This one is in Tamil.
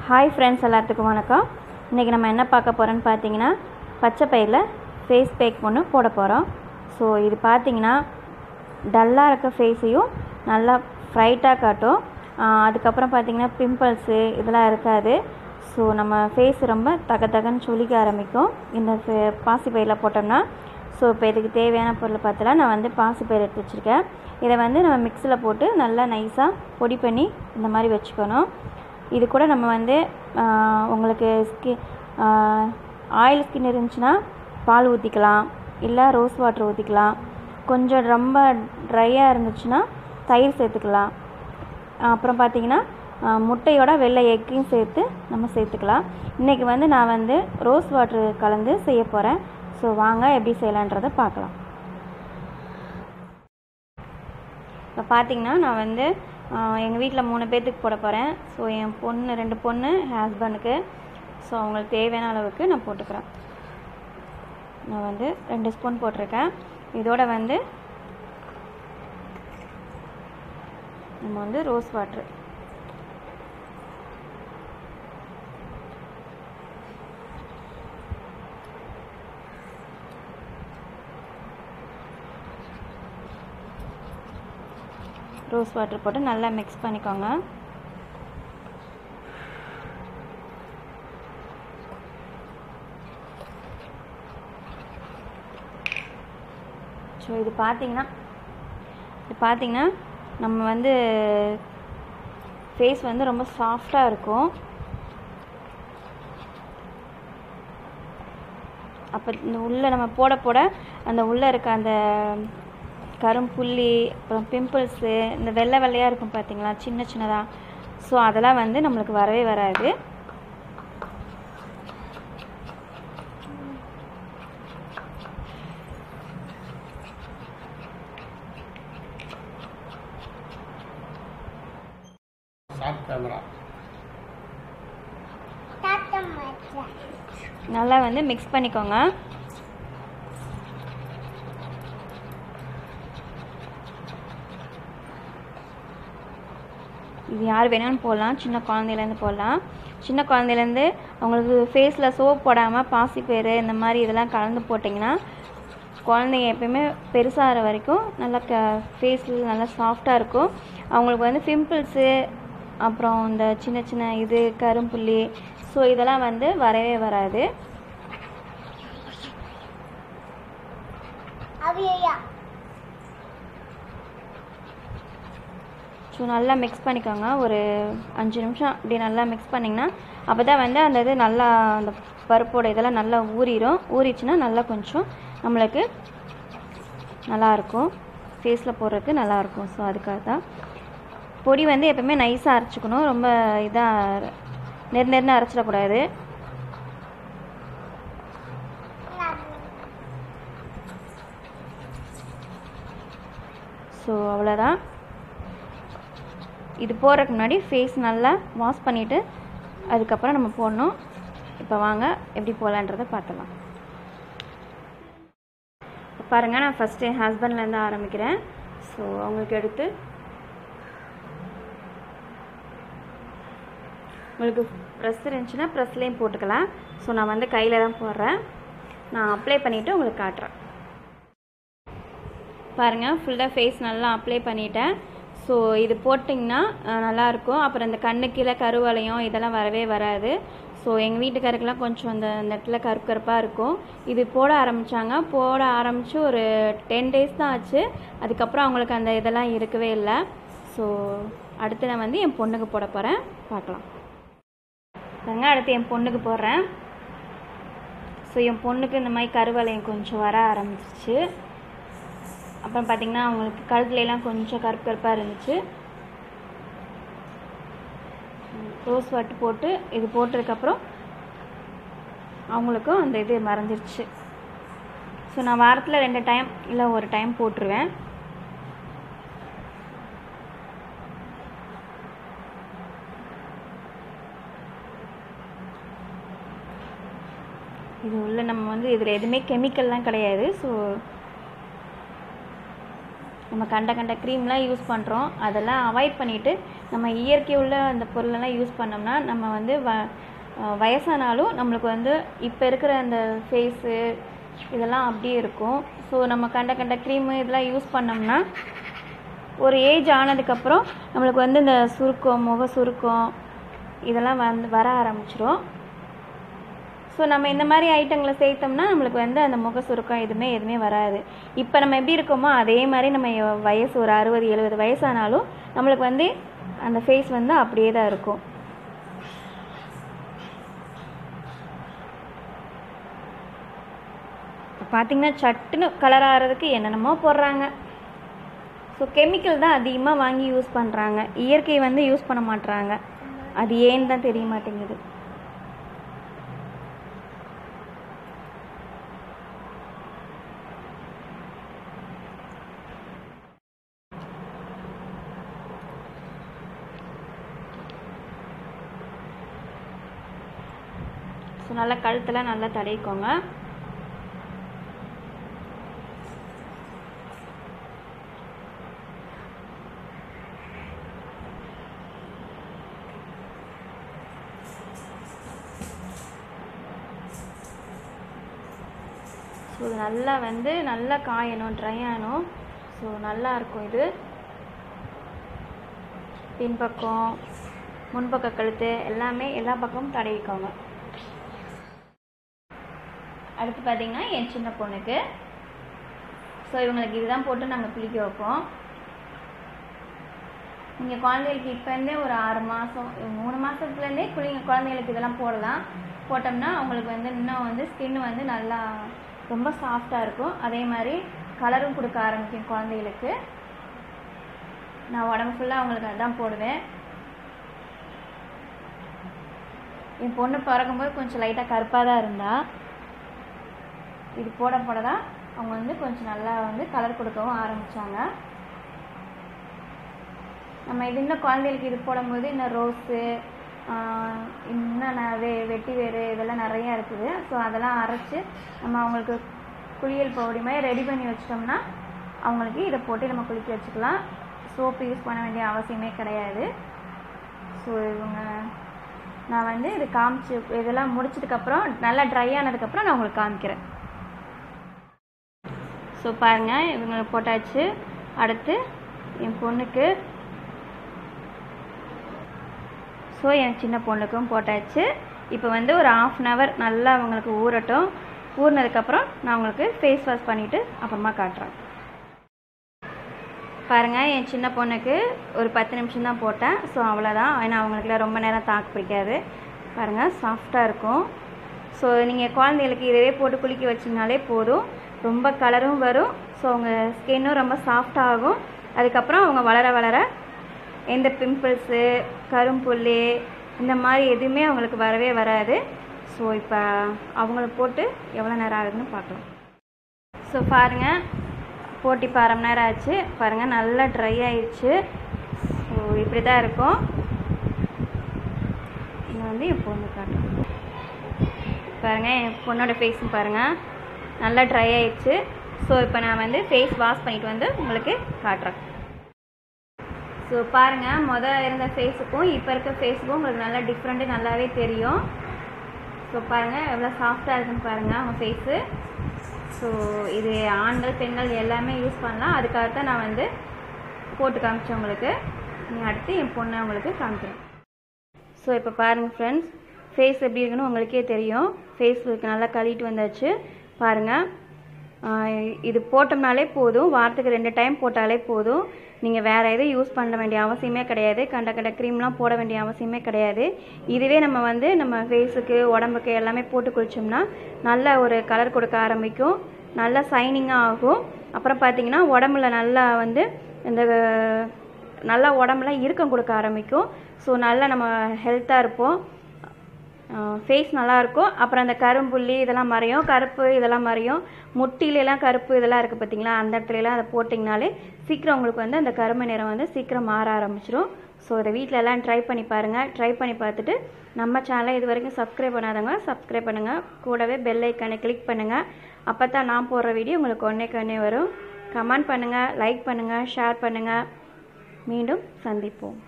ஹாய் ஃப்ரெண்ட்ஸ் எல்லாத்துக்கும் வணக்கம் இன்றைக்கி நம்ம என்ன பார்க்க போகிறோன்னு பார்த்தீங்கன்னா பச்சை பயிரில் ஃபேஸ் பேக் ஒன்று போட போகிறோம் ஸோ இது பார்த்தீங்கன்னா டல்லாக இருக்க ஃபேஸையும் நல்லா ஃப்ரைட்டாக காட்டும் ஆஹ் அதுக்கப்புறம் பார்த்தீங்கன்னா பிம்பிள்ஸு இதெல்லாம் இருக்காது ஸோ நம்ம ஃபேஸ் ரொம்ப தக தகன்னு சுளிக்க ஆரம்பிக்கும் இந்த ஃபே- பாசி பயிரில் போட்டோம்னா ஸோ இப்போ இதுக்கு தேவையான பொருளை பார்த்தா நான் வந்து பாசி பயிர் எடுத்து வச்சுருக்கேன் இதை வந்து நம்ம மிக்ஸியில் போட்டு நல்லா நைஸாக பொடி பண்ணி இந்த மாதிரி வச்சுக்கணும் இது கூட நம்ம வந்து ஆஹ், உங்களுக்கு ஸ்கி ஆயில் ஸ்கின் இருந்துச்சுன்னா பால் ஊற்றிக்கலாம் இல்லை ரோஸ் வாட்டர் ஊற்றிக்கலாம் கொஞ்சம் ரொம்ப ட்ரையாக இருந்துச்சுன்னா தயிர் சேர்த்துக்கலாம் அப்புறம் பார்த்தீங்கன்னா ஆஹ், முட்டையோட வெள்ளை எக்கையும் சேர்த்து நம்ம சேர்த்துக்கலாம் இன்றைக்கி வந்து நான் வந்து ரோஸ் வாட்ரு கலந்து செய்ய போகிறேன் ஸோ வாங்க எப்படி செய்யலான்றதை பார்க்கலாம் இப்போ பார்த்தீங்கன்னா நான் வந்து எங்கள் வீட்டில் மூணு பேர்த்துக்கு போட போகிறேன் ஸோ என் பொண்ணு ரெண்டு பொண்ணு என் ஹஸ்பண்டுக்கு ஸோ அவங்களுக்கு தேவையான அளவுக்கு நான் போட்டுக்கிறேன் நான் வந்து ரெண்டு ஸ்பூன் போட்டிருக்கேன் இதோட வந்து நம்ம வந்து ரோஸ் வாட்ரு ரோஸ் வாட்டர் போட்டு நல்லா மிக்ஸ் பண்ணிக்கோங்க ஸோ இது பார்த்தீங்கன்னா இது பார்த்தீங்கன்னா நம்ம வந்து ஃபேஸ் வந்து ரொம்ப சாஃப்டாக இருக்கும் அப்போ இந்த உள்ளே நம்ம போட போட அந்த உள்ளே இருக்க அந்த கரும்புள்ளி அப்புறம் பிம்பிள்ஸு இந்த வெள்ளை வெள்ளையாக இருக்கும் பார்த்தீங்களா சின்ன சின்னதாக ஸோ அதெல்லாம் வந்து நம்மளுக்கு வரவே வராது ஷார்ட் கேமரா நல்லா வந்து மிக்ஸ் பண்ணிக்கோங்க இது யார் வேணாலும் போடலாம் சின்ன குழந்தையிலேருந்து போடலாம் சின்ன குழந்தையிலேருந்து அவங்களுக்கு ஃபேஸில் சோப் போடாமல் பாசிப்பயிறு இந்த மாதிரி இதெல்லாம் கலந்து போட்டிங்கன்னா குழந்தைங்க எப்பயுமே பெருசாகிற வரைக்கும் நல்லா க ஃபேஸில் நல்லா சாஃப்டாக இருக்கும் அவங்களுக்கு வந்து பிம்பிள்ஸு அப்புறம் இந்த சின்ன சின்ன இது கரும்புள்ளி ஸோ இதெல்லாம் வந்து வரவே வராது ஸோ நல்லா மிக்ஸ் பண்ணிக்கோங்க ஒரு அஞ்சு நிமிஷம் அப்படி நல்லா மிக்ஸ் பண்ணிங்கன்னா அப்போ தான் வந்து அந்த இது நல்லா அந்த பருப்போட இதெல்லாம் நல்லா ஊறிடும் ஊறிச்சுன்னா நல்லா கொஞ்சம் நம்மளுக்கு நல்லாயிருக்கும் ஃபேஸில் போடுறதுக்கு நல்லாயிருக்கும் ஸோ அதுக்காக தான் பொடி வந்து எப்பவுமே நைஸாக அரைச்சிக்கணும் ரொம்ப இதாக நெரு நெருன்னு அரைச்சிடக்கூடாது ஸோ அவ்வளோதான் இது போடுறதுக்கு முன்னாடி ஃபேஸ் நல்லா வாஷ் பண்ணிவிட்டு அதுக்கப்புறம் நம்ம போடணும் இப்போ வாங்க எப்படி போகலான்றதை பார்க்கலாம் இப்போ பாருங்கள் நான் ஃபஸ்ட்டு என் ஹஸ்பண்ட்லேருந்து ஆரம்பிக்கிறேன் ஸோ அவங்களுக்கு எடுத்து உங்களுக்கு ப்ரெஸ் இருந்துச்சுன்னா ப்ரெஸ்லேயும் போட்டுக்கலாம் ஸோ நான் வந்து கையில் தான் போடுறேன் நான் அப்ளை பண்ணிவிட்டு உங்களுக்கு காட்டுறேன் பாருங்கள் ஃபுல்லாக ஃபேஸ் நல்லா அப்ளை பண்ணிட்டேன் ஸோ இது போட்டிங்கன்னா அஹ், நல்லாயிருக்கும் அப்புறம் இந்த கண்ணு கீழே கருவளையம் இதெல்லாம் வரவே வராது ஸோ எங்கள் வீட்டுக்காருக்கெல்லாம் கொஞ்சம் அந்த அந்த இடத்துல கருப்பு கருப்பாக இருக்கும் இது போட ஆரம்பித்தாங்க போட ஆரம்பித்து ஒரு டென் டேஸ் தான் ஆச்சு அதுக்கப்புறம் அவங்களுக்கு அந்த இதெல்லாம் இருக்கவே இல்லை ஸோ அடுத்து நான் வந்து என் பொண்ணுக்கு போட போகிறேன் பார்க்கலாம் பாருங்க அடுத்து என் பொண்ணுக்கு போடுறேன் ஸோ என் பொண்ணுக்கு இந்த மாதிரி கருவளையம் கொஞ்சம் வர ஆரம்பிச்சிச்சு அப்புறம் பார்த்தீங்கன்னா அவங்களுக்கு கழுத்துல எல்லாம் கொஞ்சம் கருப்பு கருப்பாக இருந்துச்சு ரோஸ் வாட்டு போட்டு இது போட்டதுக்கப்புறம் அவங்களுக்கும் அந்த இது மறைஞ்சிருச்சு ஸோ நான் வாரத்தில் ரெண்டு டைம் இல்லை ஒரு டைம் போட்டுருவேன் இது உள்ள நம்ம வந்து இதில் எதுவுமே கெமிக்கல்லாம் கிடையாது ஸோ நம்ம கண்ட கண்ட க்ரீம்லாம் யூஸ் பண்ணுறோம் அதெல்லாம் அவாய்ட் பண்ணிவிட்டு நம்ம இயற்கை உள்ள அந்த பொருளெல்லாம் யூஸ் பண்ணோம்னா நம்ம வந்து வ அஹ் வயசானாலும் நம்மளுக்கு வந்து இப்போ இருக்கிற அந்த ஃபேஸு இதெல்லாம் அப்படியே இருக்கும் ஸோ நம்ம கண்ட கண்ட க்ரீமு இதெல்லாம் யூஸ் பண்ணோம்னா ஒரு ஏஜ் ஆனதுக்கப்புறம் நம்மளுக்கு வந்து இந்த சுருக்கம் முக சுருக்கம் இதெல்லாம் வந்து வர ஆரம்பிச்சிரும் ஸோ நம்ம இந்த மாதிரி ஐட்டங்களை சேர்த்தோம்னா நம்மளுக்கு வந்து அந்த முக சுருக்கம் எதுவுமே எதுவுமே வராது இப்போ நம்ம எப்படி இருக்கோமோ அதே மாதிரி நம்ம எ- வயசு ஒரு அறுபது எழுபது வயசானாலும் நம்மளுக்கு வந்து அந்த ஃபேஸ் வந்து அப்படியே தான் இருக்கும் இப்போ பார்த்தீங்கன்னா சட்டுன்னு கலர் ஆகிறதுக்கு என்னென்னமோ போடுறாங்க ஸோ கெமிக்கல் தான் அதிகமாக வாங்கி யூஸ் பண்ணுறாங்க இயற்கை வந்து யூஸ் பண்ண மாட்றாங்க அது ஏன்னு தான் தெரிய மாட்டேங்குது ஸோ நல்லா கழுத்தெல்லாம் நல்லா தடவிக்கோங்க ஸோ இது நல்லா வந்து நல்லா காயணும் ட்ரை ஆகணும் ஸோ நல்லா இருக்கும் இது பின்பக்கம் முன்பக்க கழுத்து எல்லாமே எல்லா பக்கமும் தடவிக்கோங்க அடுத்து பார்த்தீங்கன்னா என் சின்ன பொண்ணுக்கு ஸோ இவங்களுக்கு இதுதான் போட்டு நாங்கள் குளிக்க வைப்போம் நீங்கள் குழந்தைகளுக்கு இப்போருந்தே ஒரு ஆறு மாதம் மூணு மாதத்துலேருந்தே குளிங்க குழந்தைகளுக்கு இதெல்லாம் போடலாம் போட்டோம்னா அவங்களுக்கு வந்து இன்னும் வந்து ஸ்கின் வந்து நல்லா ரொம்ப சாஃப்டாக இருக்கும் அதே மாதிரி கலரும் கொடுக்க ஆரம்பிக்கும் குழந்தைகளுக்கு நான் உடம்பு ஃபுல்லாக அவங்களுக்கு அதான் போடுவேன் என் பொண்ணு பிறக்கும்போது கொஞ்சம் லைட்டாக கருப்பாக தான் இருந்தா இது போட போட தான் அவங்க வந்து கொஞ்சம் நல்லா வந்து கலர் கொடுக்கவும் ஆரம்பித்தாங்க நம்ம இது இன்னும் குழந்தைகளுக்கு இது போடும்போது இன்னும் ரோஸு இன்னும் ந- வெ வெட்டி வேறு இதெல்லாம் நிறையா இருக்குது ஸோ அதெல்லாம் அரைச்சி நம்ம அவங்களுக்கு குளியல் பவுடி மாதிரி ரெடி பண்ணி வச்சிட்டோம்னா அவங்களுக்கு இதை போட்டு நம்ம குளிக்க வச்சுக்கலாம் சோப்பு யூஸ் பண்ண வேண்டிய அவசியமே கிடையாது ஸோ இவங்க நான் வந்து இது காமிச்சு இதெல்லாம் முடிச்சதுக்கப்புறம் நல்லா ட்ரை ஆனதுக்கப்புறம் நான் உங்களுக்கு காமிக்கிறேன் ஸோ பாருங்கள் இவங்க போட்டாச்சு அடுத்து என் பொண்ணுக்கு ஸோ என் சின்ன பொண்ணுக்கும் போட்டாச்சு இப்போ வந்து ஒரு ஆஃப் அன் ஹவர் நல்லா அவங்களுக்கு ஊறட்டும் ஊறினதுக்கப்புறம் நான் உங்களுக்கு ஃபேஸ் வாஷ் பண்ணிவிட்டு அப்புறமா காட்டுறேன் பாருங்கள் என் சின்ன பொண்ணுக்கு ஒரு பத்து நிமிஷம் தான் போட்டேன் ஸோ அவ்வளோதான் ஏன்னா அவங்களுக்குலாம் ரொம்ப நேரம் தாக்கு பிடிக்காது பாருங்கள் சாஃப்டாக இருக்கும் ஸோ நீங்கள் குழந்தைகளுக்கு இதவே போட்டு குளிக்க வச்சிங்கனாலே போதும் ரொம்ப கலரும் வரும் ஸோ அவங்க ஸ்கின்னும் ரொம்ப சாஃப்டாக ஆகும் அதுக்கப்புறம் அவங்க வளர வளர எந்த பிம்பிள்ஸு கரும்புள்ளி இந்த மாதிரி எதுவுமே அவங்களுக்கு வரவே வராது ஸோ இப்போ அவங்கள போட்டு எவ்வளோ நேரம் ஆகுதுன்னு பார்க்கலாம் ஸோ பாருங்கள் போட்டி இப்போ அரை மணி நேரம் ஆச்சு பாருங்கள் நல்லா ட்ரை ஆயிடுச்சு ஸோ இப்படி தான் இருக்கும் இது வந்து என் பொண்ணு காட்டுறேன் பாருங்கள் என் பொண்ணோட ஃபேஸும் பாருங்கள் நல்லா ட்ரை ஆயிடுச்சு ஸோ இப்போ நான் வந்து ஃபேஸ் வாஷ் பண்ணிட்டு வந்து உங்களுக்கு காட்டுறேன் ஸோ பாருங்கள் மொதல் இருந்த ஃபேஸுக்கும் இப்போ இருக்க ஃபேஸுக்கும் உங்களுக்கு நல்லா டிஃப்ரெண்ட்டு நல்லாவே தெரியும் ஸோ பாருங்கள் எவ்வளோ சாஃப்டாக இருக்குன்னு பாருங்கள் அவங்க ஃபேஸு ஸோ இது ஆண்கள் பெண்கள் எல்லாமே யூஸ் பண்ணலாம் அதுக்காக தான் நான் வந்து போட்டு காமிச்சேன் உங்களுக்கு நீ அடுத்து என் பொண்ணை உங்களுக்கு காமிக்கிறேன் ஸோ இப்போ பாருங்கள் ஃப்ரெண்ட்ஸ் ஃபேஸ் எப்படி இருக்குன்னு உங்களுக்கே தெரியும் ஃபேஸ்புக் நல்லா கழுவிட்டு வந்தாச்சு பாருங்கள் ஆஹ் இது போட்டோம்னாலே போதும் வாரத்துக்கு ரெண்டு டைம் போட்டாலே போதும் நீங்கள் வேறு எதுவும் யூஸ் பண்ண வேண்டிய அவசியமே கிடையாது கண்ட கண்ட க்ரீம்லாம் போட வேண்டிய அவசியமே கிடையாது இதுவே நம்ம வந்து நம்ம ஃபேஸுக்கு உடம்புக்கு எல்லாமே போட்டு குளிச்சோம்னா நல்ல ஒரு கலர் கொடுக்க ஆரம்பிக்கும் நல்லா சைனிங்காக ஆகும் அப்புறம் பார்த்தீங்கன்னா உடம்புல நல்லா வந்து இந்த நல்லா உடம்புல இறுக்கம் கொடுக்க ஆரம்பிக்கும் ஸோ நல்லா நம்ம ஹெல்த்தாக இருப்போம் ஃபேஸ் நல்லாயிருக்கும் அப்புறம் அந்த கரும்புள்ளி இதெல்லாம் மறையும் கருப்பு இதெல்லாம் மறையும் முட்டிலெல்லாம் கருப்பு இதெல்லாம் இருக்குது பார்த்தீங்களா அந்த இடத்துலலாம் அதை போட்டிங்கனாலே சீக்கிரம் உங்களுக்கு வந்து அந்த கருமை நிறம் வந்து சீக்கிரம் மாற ஆரம்பிச்சிடும் ஸோ இதை வீட்டில் எல்லாம் ட்ரை பண்ணி பாருங்கள் ட்ரை பண்ணி பார்த்துட்டு நம்ம சேனலை இது வரைக்கும் சப்ஸ்கிரைப் பண்ணாதவங்க சப்ஸ்கிரைப் பண்ணுங்கள் கூடவே பெல் ஐக்கானை கிளிக் பண்ணுங்கள் அப்போ தான் நான் போடுற வீடியோ உங்களுக்கு ஒன்றே கண்ணே வரும் கமெண்ட் பண்ணுங்கள் லைக் பண்ணுங்கள் ஷேர் பண்ணுங்கள் மீண்டும் சந்திப்போம்